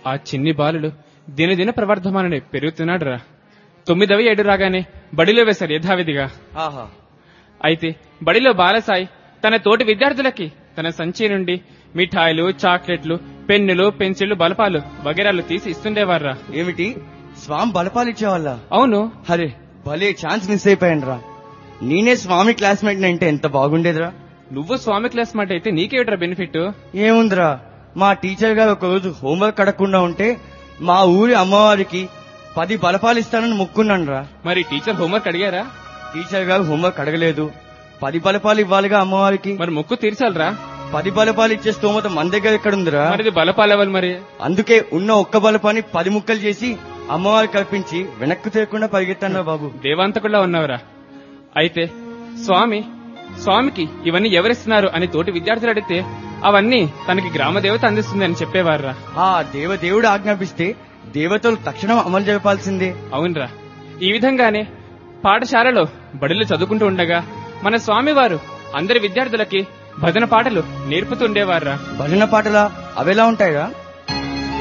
ఆ చిన్ని బాలుడు దినదిన ప్రవర్ధమానని పెరుగుతున్నాడు రా తొమ్మిదవ ఏడు రాగానే బడిలో వేశారు యథావిధిగా ఆహా అయితే బడిలో బాలసాయి తన తోటి విద్యార్థులకి తన సంచి నుండి మిఠాయిలు చాక్లెట్లు పెన్నులు పెన్సిళ్లు బలపాలు వగేరాలు తీసి ఇస్తుండేవారా ఏమిటి స్వామి బలపాలు ఇచ్చేవాళ్ళ అవును అరే భలే ఛాన్స్ మిస్ అయిపోయాను రా నేనే స్వామి క్లాస్మేట్ అంటే ఎంత బాగుండేదిరా నువ్వు స్వామి క్లాస్ మాట అయితే నీకేమిట్రా బెనిఫిట్ ఏముందిరా మా టీచర్ గారు ఒకరోజు హోంవర్క్ అడగకుండా ఉంటే మా ఊరి అమ్మవారికి పది బలపాలు ఇస్తానని మొక్కున్నాను రా మరి టీచర్ హోంవర్క్ అడిగారా టీచర్ గారు హోంవర్క్ అడగలేదు పది బలపాలు ఇవ్వాలిగా అమ్మవారికి మరి మొక్కు తీర్చాలరా పది బలపాలు ఇచ్చే స్తోమత మన దగ్గర ఎక్కడుందిరా మరి ఇది బలపాలెవలు మరి అందుకే ఉన్న ఒక్క బలపాన్ని పది ముక్కలు చేసి అమ్మవారి కల్పించి వెనక్కు తీయకుండా పరిగెత్తాను బాబు దేవాంతకుల్లా ఉన్నవరా అయితే స్వామి స్వామికి ఇవన్నీ ఎవరిస్తున్నారు అని తోటి విద్యార్థులు అడిగితే అవన్నీ తనకి గ్రామ దేవత అందిస్తుంది అని చెప్పేవారురా ఆ దేవదేవుడు ఆజ్ఞాపిస్తే దేవతలు తక్షణం అమలు జరపాల్సిందే అవునరా ఈ విధంగానే పాఠశాలలో బడులు చదువుకుంటూ ఉండగా మన స్వామివారు అందరి విద్యార్థులకి భజన పాటలు నేర్పుతుండేవారురా భజన పాటలా అವೆలా ఉంటాయిరా